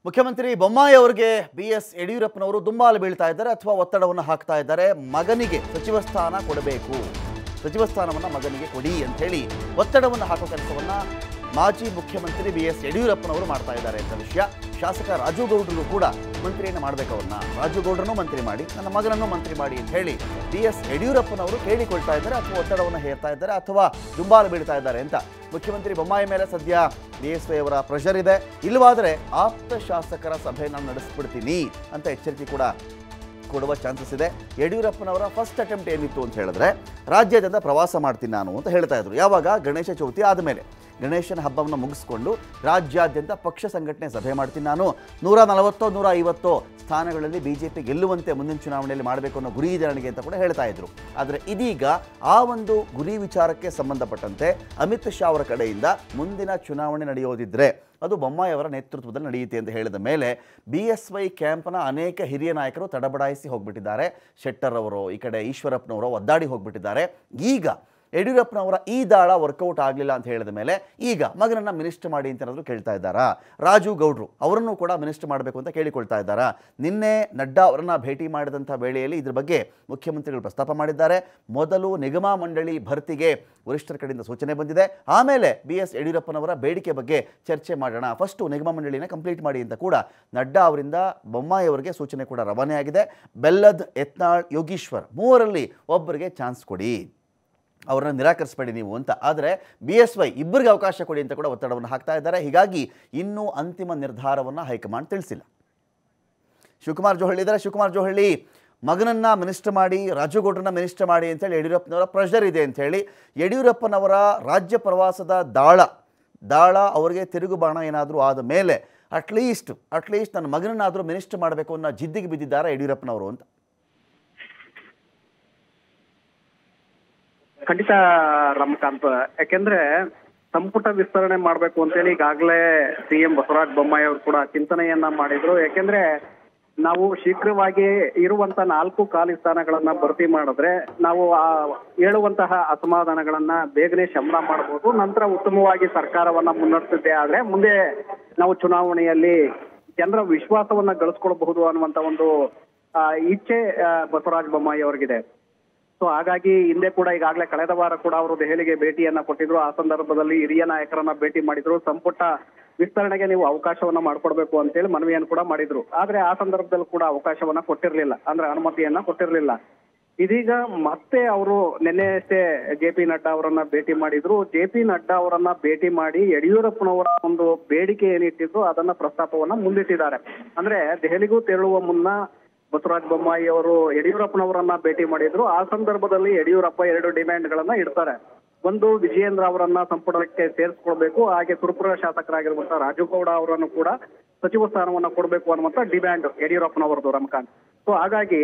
ಮುಖ್ಯಮಂತ್ರಿ ಬೊಮ್ಮಾಯಿ ಅವರಿಗೆ B S ಯಡಿಯೂರಪ್ಪನವರು ದುಂಬಾಲು ಬೀಳ್ತಾ ಇದ್ದಾರೆ ಅಥವಾ ಒತ್ತಡವನ್ನು ಹಾಕ್ತಾ ಇದ್ದಾರೆ ಮಗನಿಗೆ ಸಚಿವ ಸ್ಥಾನ ಕೊಡಬೇಕು ಸಚಿವ ಸ್ಥಾನವನ್ನು ಮಗನಿಗೆ ಕೊಡಿ ಅಂತ ಹೇಳಿ ಒತ್ತಡವನ್ನು ಹಾಕೋ ಕೆಲಸವನ್ನ ಮಾಜಿ ಮುಖ್ಯಮಂತ್ರಿ ಬಿ ಎಸ್ ಯಡಿಯೂರಪ್ಪನವರು ಮಾಡ್ತಾ ಇದ್ದಾರೆ ಅಂತ ವಿಷಯ ಶಾಸಕ ರಾಜು ಗೌಡ್ರಿಗೂ ಕೂಡ ಮಂತ್ರಿಯನ್ನು ಮಾಡಬೇಕು ಅವ್ರನ್ನ ರಾಜು ಗೌಡ್ರನ್ನೂ ಮಂತ್ರಿ ಮಾಡಿ ನನ್ನ ಮಗನನ್ನು ಮಂತ್ರಿ ಮಾಡಿ ಅಂತ ಹೇಳಿ ಬಿ ಎಸ್ ಯಡಿಯೂರಪ್ಪನವರು ಕೇಳಿಕೊಳ್ತಾ ಇದ್ದಾರೆ ಅಥವಾ ಒತ್ತಡವನ್ನು ಹೇರ್ತಾ ಇದ್ದಾರೆ ಅಥವಾ ದುಂಬಾಲು ಬೀಳ್ತಾ ಇದ್ದಾರೆ ಅಂತ ಮುಖ್ಯಮಂತ್ರಿ ಬೊಮ್ಮಾಯಿ ಮೇಲೆ ಸದ್ಯ ಬಿ ಎಸ್ ವೈ ಅವರ ಪ್ರೆಷರ್ ಇದೆ ಇಲ್ಲವಾದರೆ ಆಪ್ತ ಶಾಸಕರ ಸಭೆ ನಾನು ನಡೆಸ್ಬಿಡ್ತೀನಿ ಅಂತ ಎಚ್ಚರಿಕೆ ಕೂಡ ಕೊಡುವ ಚಾನ್ಸಸ್ ಇದೆ ಯಡಿಯೂರಪ್ಪನವರ ಫಸ್ಟ್ ಅಟೆಂಪ್ಟ್ ಏನಿತ್ತು ಅಂತ ಹೇಳಿದ್ರೆ ರಾಜ್ಯಾದ್ಯಂತ ಪ್ರವಾಸ ಮಾಡ್ತೀನಿ ನಾನು ಅಂತ ಹೇಳ್ತಾ ಇದ್ರು ಯಾವಾಗ ಗಣೇಶ ಚೌತಿ ಆದಮೇಲೆ ಗಣೇಶನ ಹಬ್ಬವನ್ನು ಮುಗಿಸ್ಕೊಂಡು ರಾಜ್ಯಾದ್ಯಂತ ಪಕ್ಷ ಸಂಘಟನೆ ಸಭೆ ಮಾಡ್ತೀನಿ ನಾನು ನೂರ ನಲವತ್ತೋ ನೂರ ಐವತ್ತೋ ಸ್ಥಾನಗಳಲ್ಲಿ ಬಿ ಜೆ ಪಿ ಗೆಲ್ಲುವಂತೆ ಮುಂದಿನ ಚುನಾವಣೆಯಲ್ಲಿ ಮಾಡಬೇಕು ಅನ್ನೋ ಗುರಿ ಇದೆ ನನಗೆ ಅಂತ ಕೂಡ ಹೇಳ್ತಾ ಇದ್ರು ಆದರೆ ಇದೀಗ ಆ ಒಂದು ಗುರಿ ವಿಚಾರಕ್ಕೆ ಸಂಬಂಧಪಟ್ಟಂತೆ ಅಮಿತ್ ಶಾ ಅವರ ಕಡೆಯಿಂದ ಮುಂದಿನ ಚುನಾವಣೆ ನಡೆಯೋದಿದ್ರೆ ಅದು ಬೊಮ್ಮಾಯಿ ಅವರ ನೇತೃತ್ವದಲ್ಲಿ ನಡೆಯುತ್ತೆ ಅಂತ ಹೇಳಿದ ಮೇಲೆ ಬಿ ಎಸ್ ವೈ ಕ್ಯಾಂಪ್ನ ಅನೇಕ ಹಿರಿಯ ನಾಯಕರು ತಡಬಡಾಯಿಸಿ ಹೋಗ್ಬಿಟ್ಟಿದ್ದಾರೆ ಶೆಟ್ಟರ್ ಅವರು ಈ ಕಡೆ ಈಶ್ವರಪ್ಪನವರು ಒದ್ದಾಡಿ ಹೋಗ್ಬಿಟ್ಟಿದ್ದಾರೆ ಈಗ ಯಡಿಯೂರಪ್ಪನವರ ಈ ದಾಳ ವರ್ಕೌಟ್ ಆಗಲಿಲ್ಲ ಅಂತ ಹೇಳಿದ ಮೇಲೆ ಈಗ ಮಗನನ್ನ ಮಿನಿಸ್ಟರ್ ಮಾಡಿ ಅಂತ ಏನಾದರೂ ಕೇಳ್ತಾ ಇದ್ದಾರಾ ರಾಜು ಗೌಡ್ರು ಅವರನ್ನು ಕೂಡ ಮಿನಿಸ್ಟರ್ ಮಾಡಬೇಕು ಅಂತ ಕೇಳಿಕೊಳ್ತಾ ಇದ್ದಾರಾ ನಿನ್ನೆ ನಡ್ಡಾ ಅವರನ್ನ ಭೇಟಿ ಮಾಡಿದಂಥ ವೇಳೆಯಲ್ಲಿ ಇದ್ರ ಬಗ್ಗೆ ಮುಖ್ಯಮಂತ್ರಿಗಳು ಪ್ರಸ್ತಾಪ ಮಾಡಿದ್ದಾರೆ ಮೊದಲು ನಿಗಮ ಮಂಡಳಿ ಭರ್ತಿಗೆ ವರಿಷ್ಠರ ಕಡೆಯಿಂದ ಸೂಚನೆ ಬಂದಿದೆ ಆಮೇಲೆ ಬಿ ಎಸ್ ಯಡಿಯೂರಪ್ಪನವರ ಬೇಡಿಕೆ ಬಗ್ಗೆ ಚರ್ಚೆ ಮಾಡೋಣ ಫಸ್ಟು ನಿಗಮ ಮಂಡಳಿನ ಕಂಪ್ಲೀಟ್ ಮಾಡಿ ಅಂತ ಕೂಡ ನಡ್ಡಾ ಅವರಿಂದ ಬೊಮ್ಮಾಯಿ ಅವರಿಗೆ ಸೂಚನೆ ಕೂಡ ರವಾನೆ ಆಗಿದೆ ಬೆಲ್ಲದ್ ಯತ್ನಾಳ್ ಯೋಗೀಶ್ವರ್ ಮೂವರಲ್ಲಿ ಒಬ್ಬರಿಗೆ ಚಾನ್ಸ್ ಕೊಡಿ ಅವರನ್ನು ನಿರಾಕರಿಸಬೇಡಿ ನೀವು ಅಂತ ಆದರೆ ಬಿ ಎಸ್ ವೈ ಇಬ್ಬರಿಗೆ ಅವಕಾಶ ಕೊಡಿ ಅಂತ ಕೂಡ ಒತ್ತಡವನ್ನು ಹಾಕ್ತಾ ಇದ್ದಾರೆ ಹೀಗಾಗಿ ಇನ್ನೂ ಅಂತಿಮ ನಿರ್ಧಾರವನ್ನು ಹೈಕಮಾಂಡ್ ತಿಳಿಸಿಲ್ಲ ಶಿವಕುಮಾರ್ ಜೋಹಳ್ಳಿ ಇದ್ದಾರೆ ಶಿವಕುಮಾರ್ ಜೋಹಳ್ಳಿ ಮಗನನ್ನ ಮಿನಿಸ್ಟರ್ ಮಾಡಿ ರಾಜುಗೌಡ್ರನ್ನ ಮಿನಿಸ್ಟರ್ ಮಾಡಿ ಅಂತೇಳಿ ಯಡಿಯೂರಪ್ಪನವರ ಪ್ರೆಷರ್ ಇದೆ ಅಂಥೇಳಿ ಯಡಿಯೂರಪ್ಪನವರ ರಾಜ್ಯ ಪ್ರವಾಸದ ದಾಳ ದಾಳ ಅವರಿಗೆ ತಿರುಗು ಬಾಣ ಏನಾದರೂ ಆದ ಮೇಲೆ ಅಟ್ಲೀಸ್ಟ್ ಅಟ್ಲೀಸ್ಟ್ ನನ್ನ ಮಗನನ್ನಾದರೂ ಮಿನಿಸ್ಟರ್ ಮಾಡಬೇಕು ಅನ್ನೋ ಜಿದ್ದಿಗೆ ಬಿದ್ದಿದ್ದಾರೆ ಯಡಿಯೂರಪ್ಪನವರು ಅಂತ ಖಂಡಿತ ರಮಕಾಂತ್ ಯಾಕೆಂದ್ರೆ ಸಂಪುಟ ವಿಸ್ತರಣೆ ಮಾಡ್ಬೇಕು ಅಂತೇಳಿ ಈಗಾಗಲೇ ಸಿಎಂ ಬಸವರಾಜ ಬೊಮ್ಮಾಯಿ ಅವರು ಕೂಡ ಚಿಂತನೆಯನ್ನ ಮಾಡಿದ್ರು ಯಾಕೆಂದ್ರೆ ನಾವು ಶೀಘ್ರವಾಗಿ ಇರುವಂತ ನಾಲ್ಕು ಖಾಲಿ ಸ್ಥಾನಗಳನ್ನ ಭರ್ತಿ ಮಾಡಿದ್ರೆ ನಾವು ಆ ಹೇಳುವಂತಹ ಅಸಮಾಧಾನಗಳನ್ನ ಬೇಗನೆ ಶಮನ ಮಾಡಬಹುದು ನಂತರ ಉತ್ತಮವಾಗಿ ಸರ್ಕಾರವನ್ನ ಮುನ್ನಡೆಸಿದ್ದೆ ಆದ್ರೆ ಮುಂದೆ ನಾವು ಚುನಾವಣೆಯಲ್ಲಿ ಜನರ ವಿಶ್ವಾಸವನ್ನ ಗಳಿಸ್ಕೊಳ್ಬಹುದು ಅನ್ನುವಂತ ಒಂದು ಆ, ಇಚ್ಛೆ ಆ, ಬಸವರಾಜ ಬೊಮ್ಮಾಯಿ ಅವ್ರಿಗಿದೆ ಸೊ ಹಾಗಾಗಿ ಹಿಂದೆ ಕೂಡ ಈಗಾಗಲೇ ಕಳೆದ ವಾರ ಕೂಡ ಅವರು ದೆಹಲಿಗೆ ಭೇಟಿಯನ್ನ ಕೊಟ್ಟಿದ್ರು ಆ ಸಂದರ್ಭದಲ್ಲಿ ಹಿರಿಯ ನಾಯಕರನ್ನ ಭೇಟಿ ಮಾಡಿದ್ರು ಸಂಪುಟ ವಿಸ್ತರಣೆಗೆ ನೀವು ಅವಕಾಶವನ್ನ ಮಾಡ್ಕೊಡ್ಬೇಕು ಅಂತೇಳಿ ಮನವಿಯನ್ನು ಕೂಡ ಮಾಡಿದ್ರು ಆದ್ರೆ ಆ ಸಂದರ್ಭದಲ್ಲಿ ಕೂಡ ಅವಕಾಶವನ್ನ ಕೊಟ್ಟಿರ್ಲಿಲ್ಲ ಅಂದ್ರೆ ಅನುಮತಿಯನ್ನ ಕೊಟ್ಟಿರ್ಲಿಲ್ಲ ಇದೀಗ ಮತ್ತೆ ಅವರು ನಿನ್ನೆಯಷ್ಟೇ ಜೆ ಪಿ ನಡ್ಡಾ ಅವರನ್ನ ಭೇಟಿ ಮಾಡಿದ್ರು ಜೆ ಪಿ ನಡ್ಡಾ ಅವರನ್ನ ಭೇಟಿ ಮಾಡಿ ಯಡಿಯೂರಪ್ಪನವರ ಒಂದು ಬೇಡಿಕೆ ಏನಿಟ್ಟಿದ್ರು ಅದನ್ನ ಪ್ರಸ್ತಾಪವನ್ನ ಮುಂದಿಟ್ಟಿದ್ದಾರೆ ಅಂದ್ರೆ ದೆಹಲಿಗೂ ತೆರಳುವ ಮುನ್ನ ಬಸವರಾಜ ಬೊಮ್ಮಾಯಿ ಅವರು ಯಡಿಯೂರಪ್ಪನವರನ್ನ ಭೇಟಿ ಮಾಡಿದ್ರು ಆ ಸಂದರ್ಭದಲ್ಲಿ ಯಡಿಯೂರಪ್ಪ ಎರಡು ಡಿಮ್ಯಾಂಡ್ ಗಳನ್ನ ಇಡ್ತಾರೆ ಒಂದು ವಿಜಯೇಂದ್ರ ಅವರನ್ನ ಸಂಪುಟಕ್ಕೆ ಸೇರಿಸ್ಕೊಳ್ಬೇಕು ಹಾಗೆ ಸುರಪುರ ಶಾಸಕರಾಗಿರುವಂತಹ ರಾಜುಗೌಡ ಅವರನ್ನು ಕೂಡ ಸಚಿವ ಸ್ಥಾನವನ್ನ ಕೊಡಬೇಕು ಅನ್ನುವಂತ ಡಿಮ್ಯಾಂಡ್ ಯಡಿಯೂರಪ್ಪನವರದು ರಮಕಾಂತ್ ಸೊ ಹಾಗಾಗಿ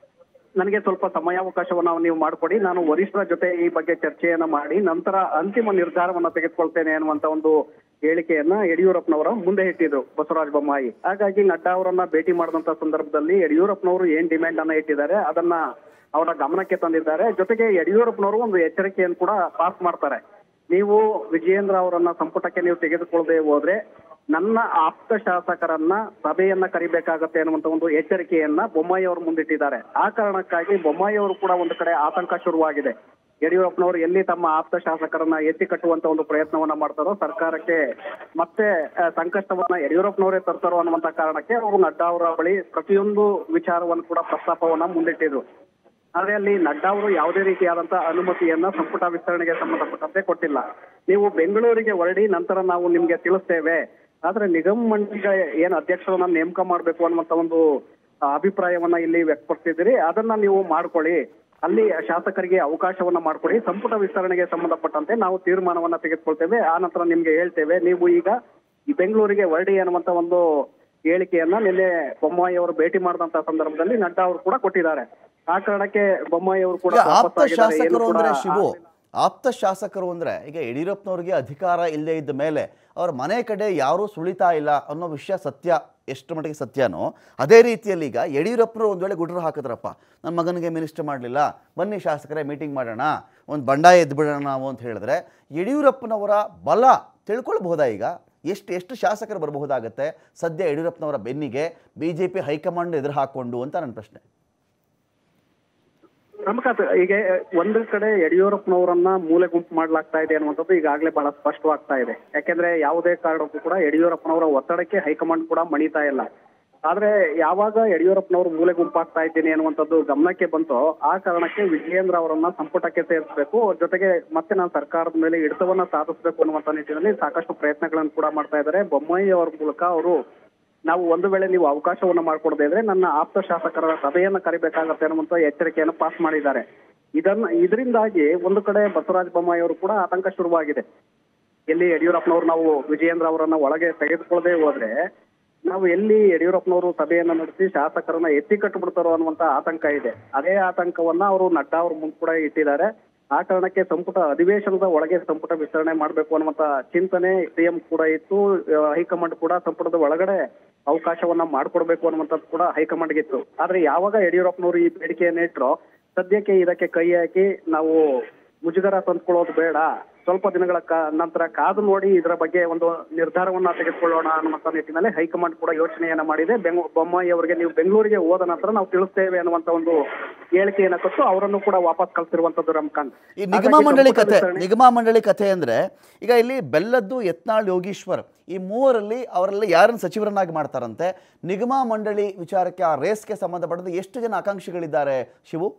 ನನಗೆ ಸ್ವಲ್ಪ ಸಮಯಾವಕಾಶವನ್ನ ನೀವು ಮಾಡಿಕೊಡಿ ನಾನು ವರಿಷ್ಠರ ಜೊತೆ ಈ ಬಗ್ಗೆ ಚರ್ಚೆಯನ್ನ ಮಾಡಿ ನಂತರ ಅಂತಿಮ ನಿರ್ಧಾರವನ್ನ ತೆಗೆದುಕೊಳ್ತೇನೆ ಅನ್ನುವಂತ ಒಂದು ಹೇಳಿಕೆಯನ್ನ ಯಡಿಯೂರಪ್ಪನವರ ಮುಂದೆ ಇಟ್ಟಿದ್ರು ಬಸವರಾಜ ಬೊಮ್ಮಾಯಿ ಹಾಗಾಗಿ ನಡ್ಡಾ ಅವರನ್ನ ಭೇಟಿ ಮಾಡಿದಂತ ಸಂದರ್ಭದಲ್ಲಿ ಯಡಿಯೂರಪ್ಪನವರು ಏನ್ ಡಿಮ್ಯಾಂಡ್ ಅನ್ನ ಇಟ್ಟಿದ್ದಾರೆ ಅದನ್ನ ಅವರ ಗಮನಕ್ಕೆ ತಂದಿದ್ದಾರೆ ಜೊತೆಗೆ ಯಡಿಯೂರಪ್ಪನವರು ಒಂದು ಎಚ್ಚರಿಕೆಯನ್ನು ಕೂಡ ಪಾಸ್ ಮಾಡ್ತಾರೆ ನೀವು ವಿಜಯೇಂದ್ರ ಅವರನ್ನ ಸಂಪುಟಕ್ಕೆ ನೀವು ತೆಗೆದುಕೊಳ್ಳದೆ ಹೋದ್ರೆ ನನ್ನ ಆಪ್ತ ಶಾಸಕರನ್ನ ಸಭೆಯನ್ನ ಕರಿಬೇಕಾಗತ್ತೆ ಅನ್ನುವಂತ ಒಂದು ಎಚ್ಚರಿಕೆಯನ್ನ ಬೊಮ್ಮಾಯಿ ಅವರು ಮುಂದಿಟ್ಟಿದ್ದಾರೆ ಆ ಕಾರಣಕ್ಕಾಗಿ ಬೊಮ್ಮಾಯಿ ಅವರು ಕೂಡ ಒಂದು ಕಡೆ ಆತಂಕ ಶುರುವಾಗಿದೆ ಯಡಿಯೂರಪ್ಪನವರು ಎಲ್ಲಿ ತಮ್ಮ ಆಪ್ತ ಶಾಸಕರನ್ನ ಎತ್ತಿ ಕಟ್ಟುವಂತ ಒಂದು ಪ್ರಯತ್ನವನ್ನ ಮಾಡ್ತಾರೋ ಸರ್ಕಾರಕ್ಕೆ ಮತ್ತೆ ಆ, ಸಂಕಷ್ಟವನ್ನ ಯಡಿಯೂರಪ್ಪನವರೇ ತರ್ತಾರೋ ಅನ್ನುವಂತ ಕಾರಣಕ್ಕೆ ಅವರು ನಡ್ಡಾ ಅವರ ಬಳಿ ಪ್ರತಿಯೊಂದು ವಿಚಾರವನ್ನು ಕೂಡ ಪ್ರಸ್ತಾಪವನ್ನ ಮುಂದಿಟ್ಟಿದ್ರು ಆದ್ರೆ ಅಲ್ಲಿ ನಡ್ಡಾ ಅವರು ಯಾವುದೇ ರೀತಿಯಾದಂತ ಅನುಮತಿಯನ್ನ ಸಂಪುಟ ವಿಸ್ತರಣೆಗೆ ಸಂಬಂಧಪಟ್ಟಂತೆ ಕೊಟ್ಟಿಲ್ಲ ನೀವು ಬೆಂಗಳೂರಿಗೆ ಹೊರಡಿ ನಂತರ ನಾವು ನಿಮ್ಗೆ ತಿಳಿಸ್ತೇವೆ ಆದ್ರೆ ನಿಗಮ ಮಂಡಳಿಗೆ ಏನ್ ಅಧ್ಯಕ್ಷರನ್ನ ನೇಮಕ ಮಾಡ್ಬೇಕು ಅನ್ನುವಂತ ಒಂದು ಆ, ಅಭಿಪ್ರಾಯವನ್ನ ಇಲ್ಲಿ ವ್ಯಕ್ತಪಡಿಸಿದಿರಿ ಅದನ್ನ ನೀವು ಮಾಡ್ಕೊಳ್ಳಿ ಅಲ್ಲಿ ಶಾಸಕರಿಗೆ ಅವಕಾಶವನ್ನ ಮಾಡ್ಕೊಡಿ ಸಂಪುಟ ವಿಸ್ತರಣೆಗೆ ಸಂಬಂಧಪಟ್ಟಂತೆ ನಾವು ತೀರ್ಮಾನವನ್ನ ತೆಗೆದುಕೊಳ್ತೇವೆ ಆ ನಂತರ ನಿಮ್ಗೆ ಹೇಳ್ತೇವೆ ನೀವು ಈಗ ಈ ಬೆಂಗಳೂರಿಗೆ ಹೊರಡಿ ಅನ್ನುವಂತ ಒಂದು ಹೇಳಿಕೆಯನ್ನ ನಿನ್ನೆ ಬೊಮ್ಮಾಯಿ ಅವರು ಭೇಟಿ ಮಾಡಿದಂತ ಸಂದರ್ಭದಲ್ಲಿ ನಡ್ಡಾ ಅವರು ಕೂಡ ಕೊಟ್ಟಿದ್ದಾರೆ ಆ ಕಾರಣಕ್ಕೆ ಬೊಮ್ಮಾಯಿ ಅವರು ಕೂಡ ಈಗ ಆಪ್ತ ವಾಪಸ್ಸಾಗಿದ್ದಾರೆ. ಏನು ಶಾಸಕರು ಕೂಡ ಅಂದ್ರೆ ಶಿವು ಆಪ್ತ ಶಾಸಕರು ಅಂದ್ರೆ ಈಗ ಯಡಿಯೂರಪ್ಪನವ್ರಿಗೆ ಅಧಿಕಾರ ಇಲ್ಲದೆ ಇದ್ದ ಮೇಲೆ ಅವ್ರ ಮನೆ ಕಡೆ ಯಾರೂ ಸುಳಿತಾ ಇಲ್ಲ ಅನ್ನೋ ವಿಷಯ ಸತ್ಯ ಎಷ್ಟು ಮಟ್ಟಿಗೆ ಸತ್ಯನೋ ಅದೇ ರೀತಿಯಲ್ಲಿ ಈಗ ಯಡಿಯೂರಪ್ಪನವರು ಒಂದು ವೇಳೆ ಗುಡ್ರು ಹಾಕಿದ್ರಪ್ಪ ನನ್ನ ಮಗನಿಗೆ ಮಿನಿಸ್ಟರ್ ಮಾಡಲಿಲ್ಲ ಬನ್ನಿ ಶಾಸಕರೇ ಮೀಟಿಂಗ್ ಮಾಡೋಣ ಒಂದು ಬಂಡಾಯ ಎದ್ದು ಬಿಡೋಣ ನಾವು ಅಂತ ಹೇಳಿದ್ರೆ ಯಡಿಯೂರಪ್ಪನವರ ಬಲ ತಿಳ್ಕೊಳ್ಬಹುದಾ ಈಗ ಎಷ್ಟು ಎಷ್ಟು ಶಾಸಕರು ಬರಬಹುದಾಗತ್ತೆ ಸದ್ಯ ಯಡಿಯೂರಪ್ಪನವರ ಬೆನ್ನಿಗೆ ಬಿ ಜೆ ಪಿ ಹೈಕಮಾಂಡ್ ಎದುರು ಹಾಕ್ಕೊಂಡು ಅಂತ ನನ್ನ ಪ್ರಶ್ನೆ ರಮಕಾಂತ್ ಈಗ ಒಂದು ಕಡೆ ಯಡಿಯೂರಪ್ಪನವರನ್ನ ಮೂಲೆ ಗುಂಪು ಮಾಡ್ಲಾಗ್ತಾ ಇದೆ ಅನ್ನುವಂಥದ್ದು ಈಗಾಗಲೇ ಬಹಳ ಸ್ಪಷ್ಟವಾಗ್ತಾ ಇದೆ ಯಾಕೆಂದ್ರೆ ಯಾವುದೇ ಕಾರಣಕ್ಕೂ ಕೂಡ ಯಡಿಯೂರಪ್ಪನವರ ಒತ್ತಡಕ್ಕೆ ಹೈಕಮಾಂಡ್ ಕೂಡ ಮಣಿತಾ ಇಲ್ಲ ಆದ್ರೆ ಯಾವಾಗ ಯಡಿಯೂರಪ್ಪನವರು ಮೂಲೆ ಗುಂಪಾಗ್ತಾ ಇದ್ದೀನಿ ಅನ್ನುವಂಥದ್ದು ಗಮನಕ್ಕೆ ಬಂತೋ ಆ ಕಾರಣಕ್ಕೆ ವಿಜಯೇಂದ್ರ ಅವರನ್ನ ಸಂಪುಟಕ್ಕೆ ಸೇರಿಸಬೇಕು ಜೊತೆಗೆ ಮತ್ತೆ ನಾನು ಸರ್ಕಾರದ ಮೇಲೆ ಹಿಡಿತವನ್ನ ಸಾಧಿಸಬೇಕು ಅನ್ನುವಂಥ ನಿಟ್ಟಿನಲ್ಲಿ ಸಾಕಷ್ಟು ಪ್ರಯತ್ನಗಳನ್ನು ಕೂಡ ಮಾಡ್ತಾ ಇದ್ದಾರೆ ಬೊಮ್ಮಾಯಿ ಅವರ ಮೂಲಕ ಅವರು ನಾವು ಒಂದು ವೇಳೆ ನೀವು ಅವಕಾಶವನ್ನು ಮಾಡಿಕೊಡದೇ ಇದ್ರೆ ನನ್ನ ಆಪ್ತ ಶಾಸಕರ ಸಭೆಯನ್ನ ಕರಿಬೇಕಾಗತ್ತೆ ಅನ್ನುವಂತ ಎಚ್ಚರಿಕೆಯನ್ನು ಪಾಸ್ ಮಾಡಿದ್ದಾರೆ ಇದನ್ನ ಇದರಿಂದಾಗಿ ಒಂದು ಕಡೆ ಬಸವರಾಜ ಬೊಮ್ಮಾಯಿ ಅವರು ಕೂಡ ಆತಂಕ ಶುರುವಾಗಿದೆ ಎಲ್ಲಿ ಯಡಿಯೂರಪ್ಪನವರು ನಾವು ವಿಜಯೇಂದ್ರ ಅವರನ್ನ ಒಳಗೆ ತೆಗೆದುಕೊಳ್ಳದೆ ಹೋದ್ರೆ ನಾವು ಎಲ್ಲಿ ಯಡಿಯೂರಪ್ಪನವರು ಸಭೆಯನ್ನ ನಡೆಸಿ ಶಾಸಕರನ್ನ ಎತ್ತಿ ಕಟ್ಟಿಬಿಡ್ತಾರೋ ಅನ್ನುವಂತ ಆತಂಕ ಇದೆ ಅದೇ ಆತಂಕವನ್ನ ಅವರು ನಡ್ಡಾ ಅವ್ರ ಮುಂದೆ ಕೂಡ ಇಟ್ಟಿದ್ದಾರೆ ಆ ಕಾರಣಕ್ಕೆ ಸಂಪುಟ ಅಧಿವೇಶನದ ಒಳಗೆ ಸಂಪುಟ ವಿಸ್ತರಣೆ ಮಾಡಬೇಕು ಅನ್ನುವಂತ ಚಿಂತನೆ ಸಿಎಂ ಕೂಡ ಇತ್ತು ಆ, ಹೈಕಮಾಂಡ್ ಕೂಡ ಸಂಪುಟದ ಒಳಗಡೆ ಅವಕಾಶವನ್ನ ಮಾಡ್ಕೊಡ್ಬೇಕು ಅನ್ನುವಂಥದ್ದು ಕೂಡ ಹೈಕಮಾಂಡ್ಗೆ ಇತ್ತು ಆದ್ರೆ ಯಾವಾಗ ಯಡಿಯೂರಪ್ಪನವರು ಈ ಬೇಡಿಕೆಯನ್ನ ಇಟ್ರೋ ಸದ್ಯಕ್ಕೆ ಇದಕ್ಕೆ ಕೈ ಹಾಕಿ ನಾವು ಮುಜುಗರ ತಂದ್ಕೊಳ್ಳೋದು ಬೇಡ ಸ್ವಲ್ಪ ದಿನಗಳ ಕಾ- ನಂತರ ಕಾದು ನೋಡಿ ಇದರ ಬಗ್ಗೆ ಒಂದು ನಿರ್ಧಾರವನ್ನ ತೆಗೆದುಕೊಳ್ಳೋಣ ಅನ್ನುವಂತ ನಿಟ್ಟಿನಲ್ಲಿ ಹೈಕಮಾಂಡ್ ಕೂಡ ಯೋಚನೆಯನ್ನ ಮಾಡಿದೆ ಬೆಂಗ್ ಬೊಮ್ಮಾಯಿ ಅವರಿಗೆ ನೀವು ಬೆಂಗಳೂರಿಗೆ ಹೋದ ನಂತರ ನಾವು ತಿಳಿಸ್ತೇವೆ ಅನ್ನುವಂತ ಒಂದು ಹೇಳಿಕೆಯನ್ನ ಕೊಟ್ಟು ಅವರನ್ನು ಕೂಡ ವಾಪಸ್ ಕಳ್ಸಿರುವಂತದ್ದು ರಮಕಾಂತ್ ಈ ನಿಗಮ ಹಾಗಾಗಿ ಮಂಡಳಿ ಸಂಪುಟ ಕಥೆ ವಿಸ್ತರಣೆ- ನಿಗಮ ಮಂಡಳಿ ಕಥೆ ಅಂದ್ರೆ ಈಗ ಇಲ್ಲಿ ಬೆಲ್ಲದ್ದು ಯತ್ನಾಳ್ ಯೋಗೀಶ್ವರ್ ಈ ಮೂವರಲ್ಲಿ ಅವರೆಲ್ಲ ಯಾರನ್ನು ಸಚಿವರನ್ನಾಗಿ ಮಾಡ್ತಾರಂತೆ ನಿಗಮ ಮಂಡಳಿ ವಿಚಾರಕ್ಕೆ ಆ ರೇಸ್ಗೆ ಸಂಬಂಧಪಟ್ಟಂತೆ ಎಷ್ಟು ಜನ ಆಕಾಂಕ್ಷಿಗಳಿದ್ದಾರೆ ಶಿವು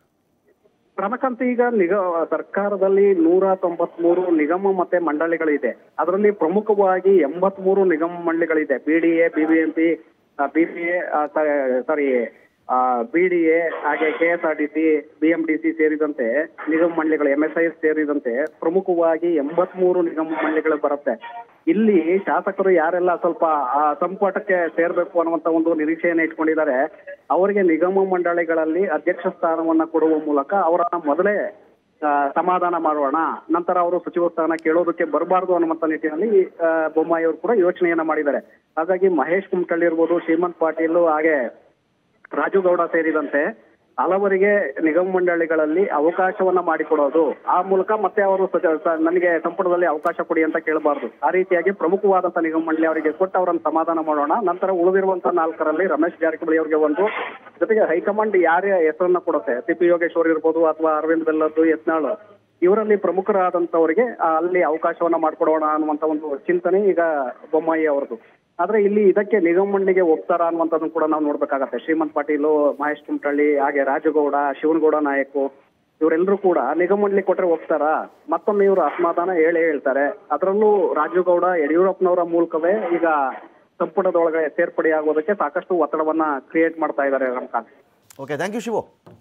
ರಮಕಾಂತ್ ಈಗ ನಿಗ ಸರ್ಕಾರದಲ್ಲಿ ನೂರ ತೊಂಬತ್ಮೂರು ನಿಗಮ ಮತ್ತೆ ಮಂಡಳಿಗಳಿದೆ ಅದರಲ್ಲಿ ಪ್ರಮುಖವಾಗಿ ಎಂಬತ್ಮೂರು ನಿಗಮ ಮಂಡಳಿಗಳಿದೆ BDA BBMP BBA sorry BDA ಹಾಗೆ ಕೆಎಸ್ಆರ್ಟಿಸಿ ಬಿಎಂಟಿಸಿ ಸೇರಿದಂತೆ ನಿಗಮ ಮಂಡಳಿಗಳು ಎಂಎಸ್ಐ ಸೇರಿದಂತೆ ಪ್ರಮುಖವಾಗಿ ಎಂಬತ್ಮೂರು ನಿಗಮ ಮಂಡಳಿಗಳು ಬರುತ್ತೆ ಇಲ್ಲಿ ಶಾಸಕರು ಯಾರೆಲ್ಲ ಸ್ವಲ್ಪ ಆ ಸಂಪುಟಕ್ಕೆ ಸೇರ್ಬೇಕು ಅನ್ನುವಂತ ಒಂದು ನಿರೀಕ್ಷೆಯನ್ನ ಇಟ್ಕೊಂಡಿದ್ದಾರೆ ಅವರಿಗೆ ನಿಗಮ ಮಂಡಳಿಗಳಲ್ಲಿ ಅಧ್ಯಕ್ಷ ಸ್ಥಾನವನ್ನ ಕೊಡುವ ಮೂಲಕ ಅವರನ್ನ ಮೊದಲೇ ಆ, ಸಮಾಧಾನ ಮಾಡೋಣ ನಂತರ ಅವರು ಸಚಿವ ಸ್ಥಾನ ಕೇಳೋದಕ್ಕೆ ಬರಬಾರ್ದು ಅನ್ನುವಂತ ನಿಟ್ಟಿನಲ್ಲಿ ಆ, ಬೊಮ್ಮಾಯಿ ಅವರು ಕೂಡ ಯೋಚನೆಯನ್ನ ಮಾಡಿದ್ದಾರೆ ಹಾಗಾಗಿ ಮಹೇಶ್ ಕುಮಟಳ್ಳಿ ಇರ್ಬೋದು ಶ್ರೀಮಂತ್ ಪಾಟೀಲ್ ಹಾಗೆ ರಾಜು ಗೌಡ ಸೇರಿದಂತೆ ಹಲವರಿಗೆ ನಿಗಮ ಮಂಡಳಿಗಳಲ್ಲಿ ಅವಕಾಶವನ್ನ ಮಾಡಿಕೊಡೋದು ಆ ಮೂಲಕ ಮತ್ತೆ ಅವರು ಸಚ- ಸ- ನನಗೆ ಸಂಪುಟದಲ್ಲಿ ಅವಕಾಶ ಕೊಡಿ ಅಂತ ಕೇಳಬಾರ್ದು ಆ ರೀತಿಯಾಗಿ ಪ್ರಮುಖವಾದಂತ ನಿಗಮ ಮಂಡಳಿ ಅವರಿಗೆ ಕೊಟ್ಟು ಅವರನ್ನು ಸಮಾಧಾನ ಮಾಡೋಣ ನಂತರ ಉಳಿದಿರುವಂತ ನಾಲ್ಕರಲ್ಲಿ ರಮೇಶ್ ಜಾರಕಿಹೊಳಿ ಅವರಿಗೆ ಒಂದು ಜೊತೆಗೆ ಹೈಕಮಾಂಡ್ ಯಾರೇ ಹೆಸರನ್ನ ಕೊಡುತ್ತೆ ಸಿ ಪಿ ಯೋಗೇಶ್ವರ್ ಇರ್ಬೋದು ಅಥವಾ ಅರವಿಂದ್ ಬೆಲ್ಲದ್ದು ಯತ್ನಾಳ್ ಇವರಲ್ಲಿ ಪ್ರಮುಖರಾದಂತವರಿಗೆ ಆ, ಅಲ್ಲಿ ಅವಕಾಶವನ್ನ ಮಾಡ್ಕೊಡೋಣ ಅನ್ನುವಂತ ಒಂದು ಚಿಂತನೆ ಈಗ ಬೊಮ್ಮಾಯಿ ಅವರದು ಆದ್ರೆ ಇಲ್ಲಿ ಇದಕ್ಕೆ ನಿಗಮ ಮಂಡಳಿಗೆ ಒಪ್ತಾರ ಅನ್ನುವಂಥದ್ದನ್ನು ಕೂಡ ನಾವು ನೋಡ್ಬೇಕಾಗತ್ತೆ ಶ್ರೀಮಂತ್ ಪಾಟೀಲ್ ಮಹೇಶ್ ಕುಮಟಳ್ಳಿ ಹಾಗೆ ರಾಜಗೌಡ ಶಿವನಗೌಡ ನಾಯಕ್ ಇವರೆಲ್ಲರೂ ಕೂಡ ನಿಗಮ ಮಂಡಳಿ ಕೊಟ್ರೆ ಒಪ್ತಾರ ಮತ್ತೊಮ್ಮೆ ಇವರು ಅಸಮಾಧಾನ ಹೇಳೇ ಹೇಳ್ತಾರೆ ಅದರಲ್ಲೂ ರಾಜುಗೌಡ ಯಡಿಯೂರಪ್ಪನವರ ಮೂಲಕವೇ ಈಗ ಸಂಪುಟದೊಳಗೆ ಸೇರ್ಪಡೆಯಾಗೋದಕ್ಕೆ ಸಾಕಷ್ಟು ಒತ್ತಡವನ್ನ ಕ್ರಿಯೇಟ್ ಮಾಡ್ತಾ ಇದ್ದಾರೆ Ramakant okay thank you Shivu